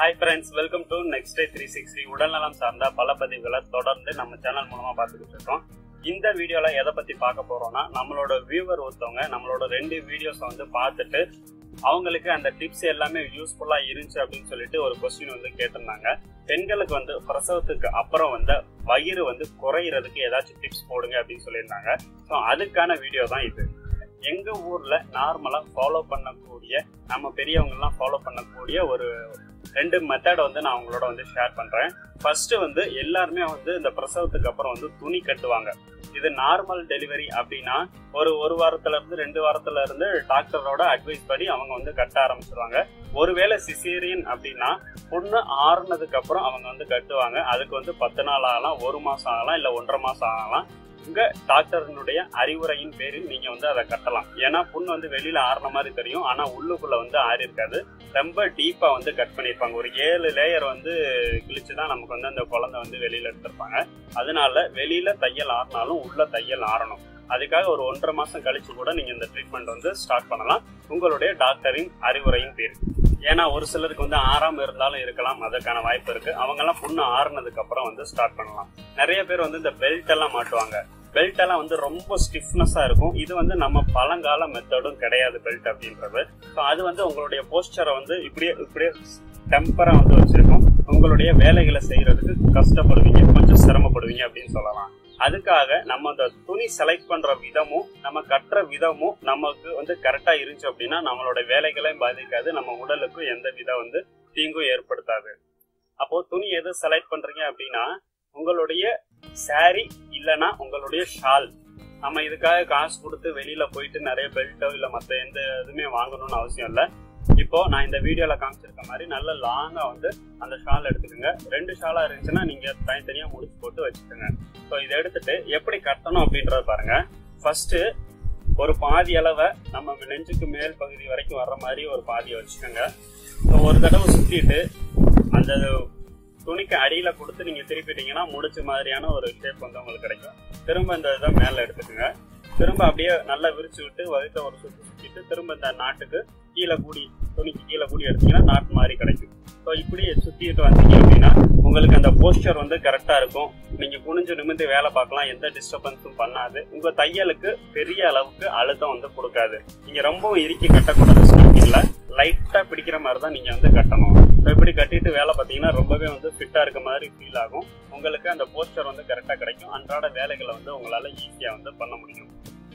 hi friends welcome to next day three sixty உடல்நலம் சார்ந்த பல பதிவுகளை தொடர்ந்து நம்ம சேனல் மூலமா பார்த்துக்கிட்டு இருக்கோம் இந்த வீடியோல எதை பத்தி பார்க்க போறோம்னா நம்மளோட வியூவர் ஒருத்தவங்க நம்மளோட ரெண்டு வீடியோஸ் வந்து பார்த்துட்டு அவங்களுக்கு அந்த டிப்ஸ் எல்லாமே யூஸ்ஃபுல்லா இருந்துச்சு அப்படின்னு சொல்லிட்டு ஒரு கொஸ்டின் வந்து கேட்டிருந்தாங்க பெண்களுக்கு வந்து பிரசவத்துக்கு அப்புறம் வந்து வயிறு வந்து குறையிறதுக்கு ஏதாச்சும் டிப்ஸ் போடுங்க அப்படின்னு சொல்லியிருந்தாங்க ஸோ அதுக்கான வீடியோ தான் இது எங்க ஊர்ல நார்மலா ஃபாலோ பண்ணக்கூடிய நம்ம பெரியவங்க எல்லாம் ஃபாலோ பண்ணக்கூடிய ஒரு ரெண்டு மெத்தட் வந்து நான் உங்களோட வந்து ஷேர் பண்றேன் ஃபர்ஸ்ட் வந்து எல்லாருமே வந்து இந்த பிரசவத்துக்கு அப்புறம் வந்து துணி கட்டுவாங்க இது நார்மல் டெலிவரி அப்படின்னா ஒரு ஒரு வாரத்துல இருந்து ரெண்டு வாரத்துல இருந்து டாக்டரோட அட்வைஸ் படி அவங்க வந்து கட்ட ஆரம்பிச்சிருவாங்க ஒருவேளை சிசேரியன் அப்படின்னா பொண்ணு ஆறுனதுக்கு அப்புறம் அவங்க வந்து கட்டுவாங்க அதுக்கு வந்து பத்து நாள் ஆகலாம் ஒரு மாசம் ஆகலாம் இல்ல ஒன்றரை மாசம் ஆகலாம் உங்க டாக்டரினுடைய அறிவுரையின் பேரில் நீங்க வந்து அதை கட்டலாம் ஏன்னா புண்ணு வந்து வெளியில ஆறுன மாதிரி தெரியும் ஆனா உள்ளுக்குள்ள வந்து ஆறி இருக்காது ரொம்ப டீப்பா வந்து கட் பண்ணியிருப்பாங்க ஒரு ஏழு லேயர் வந்து கிழிச்சுதான் நமக்கு வந்து அந்த குழந்தை வந்து வெளியில எடுத்திருப்பாங்க அதனால வெளியில தையல் ஆறினாலும் உள்ள தையல் ஆறணும் அதுக்காக ஒரு ஒன்றரை மாசம் கழிச்சு கூட நீங்க இந்த ட்ரீட்மெண்ட் வந்து ஸ்டார்ட் பண்ணலாம் உங்களுடைய டாக்டரின் அறிவுரையின் பேர் ஏன்னா ஒரு சிலருக்கு வந்து ஆறாம இருந்தாலும் இருக்கலாம் அதற்கான வாய்ப்பு இருக்கு அவங்க எல்லாம் புண்ணு ஆறுனதுக்கு அப்புறம் வந்து ஸ்டார்ட் பண்ணலாம் நிறைய பேர் வந்து இந்த பெல்ட் எல்லாம் மாட்டுவாங்க பெல்ட் எல்லாம் வந்து ரொம்ப ஸ்டிஃப்னஸா இருக்கும் இது வந்து நம்ம பழங்கால மெத்தடும் கிடையாது பெல்ட் அப்படின்றது ஸோ அது வந்து உங்களுடைய போஸ்டரை வந்து இப்படியே இப்படியே டெம்பரா வந்து வச்சிருக்கும் உங்களுடைய வேலைகளை செய்யறதுக்கு கஷ்டப்படுவீங்க கொஞ்சம் சிரமப்படுவீங்க அப்படின்னு சொல்லலாம் அதுக்காக நம்ம அந்த துணி செலக்ட் பண்ற விதமும் நம்ம கட்டுற விதமும் நமக்கு வந்து கரெக்டா இருந்துச்சு அப்படின்னா நம்மளோட வேலைகளையும் பாதிக்காது நம்ம உடலுக்கும் எந்த வித வந்து தீங்கும் ஏற்படுத்தாது அப்போ துணி எது செலக்ட் பண்றீங்க அப்படின்னா உங்களுடைய சாரி இல்லனா உங்களுடைய ஷால் நம்ம இதுக்காக காசு கொடுத்து வெளியில போயிட்டு நிறைய பெல்ட்டோ இல்ல மத்த எந்த இதுவுமே வாங்கணும்னு அவசியம் இல்ல இப்போ நான் இந்த வீடியோல காமிச்சிருக்க மாதிரி நல்ல லாங்கா வந்து அந்த ஷால் எடுத்துக்கோங்க ரெண்டு ஷாலா இருந்துச்சுன்னா நீங்க தனித்தனியா முடிச்சு போட்டு வச்சுக்கோங்க ஸோ இதை எடுத்துட்டு எப்படி கட்டணும் அப்படின்றத பாருங்க ஃபர்ஸ்ட் ஒரு பாதி அளவை நம்ம நெஞ்சுக்கு மேல் பகுதி வரைக்கும் வர்ற மாதிரி ஒரு பாதியை வச்சுக்கோங்க ஸோ ஒரு தடவை சுத்திட்டு அந்த துணிக்கு அடியில கொடுத்து நீங்க திருப்பிட்டீங்கன்னா முடிச்ச மாதிரியான ஒரு ஷேப் வந்து உங்களுக்கு கிடைக்கும் திரும்ப இந்த இதை மேல எடுத்துக்கோங்க திரும்ப அப்படியே நல்லா விரிச்சு விட்டு வகுத்த ஒரு சுத்தி சுத்திட்டு திரும்ப இந்த நாட்டுக்கு கீழே கூடி துணிக்கு கீழே கூடி எடுத்தீங்கன்னா நாட்டு மாதிரி கிடைக்கும் ஸோ இப்படி சுத்திட்டு வந்தீங்க அப்படின்னா உங்களுக்கு அந்த போஸ்டர் வந்து கரெக்டா இருக்கும் நீங்க குனிஞ்சு நிமிந்து வேலை பார்க்கலாம் எந்த டிஸ்டர்பன்ஸும் பண்ணாது உங்க தையலுக்கு பெரிய அளவுக்கு அழுத்தம் வந்து கொடுக்காது நீங்க ரொம்பவும் இறுக்கி கட்டக்கூடாது ஸ்டார்டிங்ல லைட்டா பிடிக்கிற மாதிரி தான் நீங்க வந்து கட்டணும் இப்போ இப்படி கட்டிட்டு வேலை பார்த்தீங்கன்னா ரொம்பவே வந்து ஃபிட்டா இருக்க மாதிரி ஃபீல் ஆகும் உங்களுக்கு அந்த போஸ்டர் வந்து கரெக்டா கிடைக்கும் அன்றாட வேலைகளை வந்து உங்களால ஈஸியா வந்து பண்ண முடியும்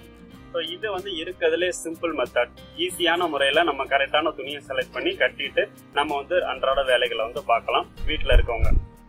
ஸோ இது வந்து இருக்கிறதுலே சிம்பிள் மெத்தட் ஈஸியான முறையில் நம்ம கரெக்டான துணியை செலக்ட் பண்ணி கட்டிட்டு நம்ம வந்து அன்றாட வேலைகளை வந்து பார்க்கலாம் வீட்டில் இருக்கவங்க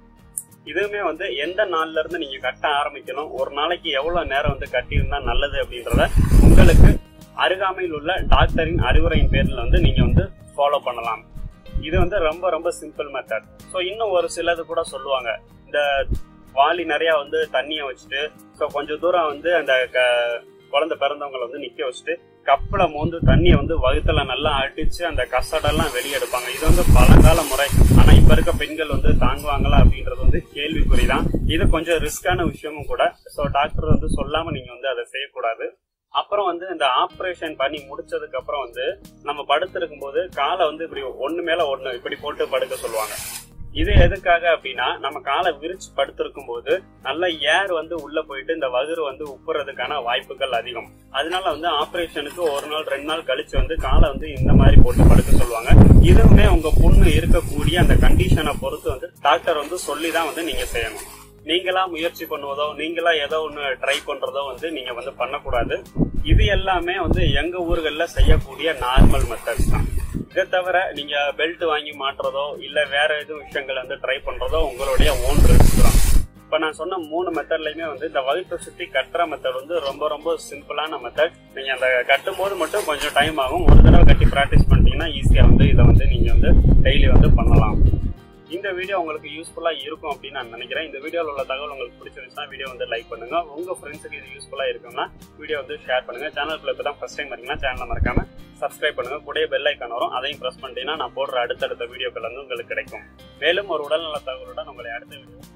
இதுவுமே வந்து எந்த நாள்ல இருந்து நீங்க கட்ட ஆரம்பிக்கணும் ஒரு நாளைக்கு எவ்வளவு நேரம் வந்து கட்டியிருந்தா நல்லது அப்படின்றத உங்களுக்கு அருகாமையில் உள்ள டாக்டரின் அறிவுரையின் பேரில் வந்து நீங்க வந்து ஃபாலோ பண்ணலாம் இது வந்து ரொம்ப ரொம்ப சிம்பிள் மெத்தட் ஸோ இன்னும் ஒரு சிலது கூட சொல்லுவாங்க இந்த வாளி நிறைய வந்து தண்ணியை வச்சுட்டு ஸோ கொஞ்சம் தூரம் வந்து அந்த குழந்தை பிறந்தவங்களை வந்து நிக்க வச்சுட்டு கப்பில் மோந்து தண்ணியை வந்து வகுத்துல நல்லா அடிச்சு அந்த கசடெல்லாம் வெளியே எடுப்பாங்க இது வந்து பழங்கால முறை ஆனா இப்ப இருக்க பெண்கள் வந்து தாங்குவாங்களா அப்படின்றது வந்து கேள்விக்குறிதான் இது கொஞ்சம் ரிஸ்கான விஷயமும் கூட ஸோ டாக்டர் வந்து சொல்லாம நீங்க வந்து அதை செய்யக்கூடாது அப்புறம் வந்து இந்த ஆப்ரேஷன் பண்ணி முடிச்சதுக்கு அப்புறம் வந்து நம்ம படுத்திருக்கும் போது காலை வந்து இப்படி ஒண்ணு மேல ஒண்ணு இப்படி போட்டு படுக்க சொல்லுவாங்க இது எதுக்காக அப்படின்னா நம்ம காலை விரிச்சு படுத்திருக்கும் போது நல்ல ஏர் வந்து உள்ள போயிட்டு இந்த வகுறு வந்து உப்புறதுக்கான வாய்ப்புகள் அதிகம் அதனால வந்து ஆபரேஷனுக்கு ஒரு நாள் ரெண்டு நாள் கழிச்சு வந்து காலை வந்து இந்த மாதிரி போட்டு படுக்க சொல்லுவாங்க இதுவுமே உங்க பொண்ணு இருக்கக்கூடிய அந்த கண்டிஷனை பொறுத்து வந்து டாக்டர் வந்து சொல்லி தான் வந்து நீங்க செய்யணும் நீங்களா முயற்சி பண்ணுவதோ நீங்களா ஏதோ ஒன்று ட்ரை பண்றதோ வந்து நீங்க வந்து பண்ணக்கூடாது இது எல்லாமே வந்து எங்க ஊர்கள்ல செய்யக்கூடிய நார்மல் மெத்தட்ஸ் தான் இதை தவிர நீங்க பெல்ட் வாங்கி மாட்டுறதோ இல்ல வேற எதுவும் விஷயங்கள் வந்து ட்ரை பண்றதோ உங்களுடைய ஓன் ரிஸ்க் தான் இப்ப நான் சொன்ன மூணு மெத்தட்லயுமே வந்து இந்த வகுப்பை சுத்தி கட்டுற மெத்தட் வந்து ரொம்ப ரொம்ப சிம்பிளான மெத்தட் நீங்க அந்த கட்டும் போது மட்டும் கொஞ்சம் டைம் ஆகும் ஒரு தடவை கட்டி ப்ராக்டிஸ் பண்ணிட்டீங்கன்னா ஈஸியா வந்து இதை வந்து நீங்க வந்து டெய்லி வந்து பண்ணலாம் இந்த வீடியோ உங்களுக்கு யூஸ்ஃபுல்லா இருக்கும் அப்படின்னு நான் நினைக்கிறேன் இந்த வீடியோவில் உள்ள தகவல் உங்களுக்கு பிடிச்சிருந்துச்சுன்னா வீடியோ வந்து லைக் பண்ணுங்க உங்க ஃப்ரெண்ட்ஸுக்கு இது யூஸ்ஃபுல்லா இருக்கும்னா வீடியோ வந்து ஷேர் பண்ணுங்க சேனலுக்குள்ள இப்போ தான் ஃபர்ஸ்ட் டைம் வரீங்கன்னா சேனலை மறக்காம சப்ஸ்கிரைப் பண்ணுங்க கூடயே பெல் ஐக்கான் வரும் அதையும் பிரஸ் பண்ணிட்டீங்கன்னா நான் போடுற அடுத்தடுத்த வீடியோக்கள் வந்து உங்களுக்கு கிடைக்கும் மேலும் ஒரு உடல்நல தகவலுடன் உங்களை அடுத்த வீடியோ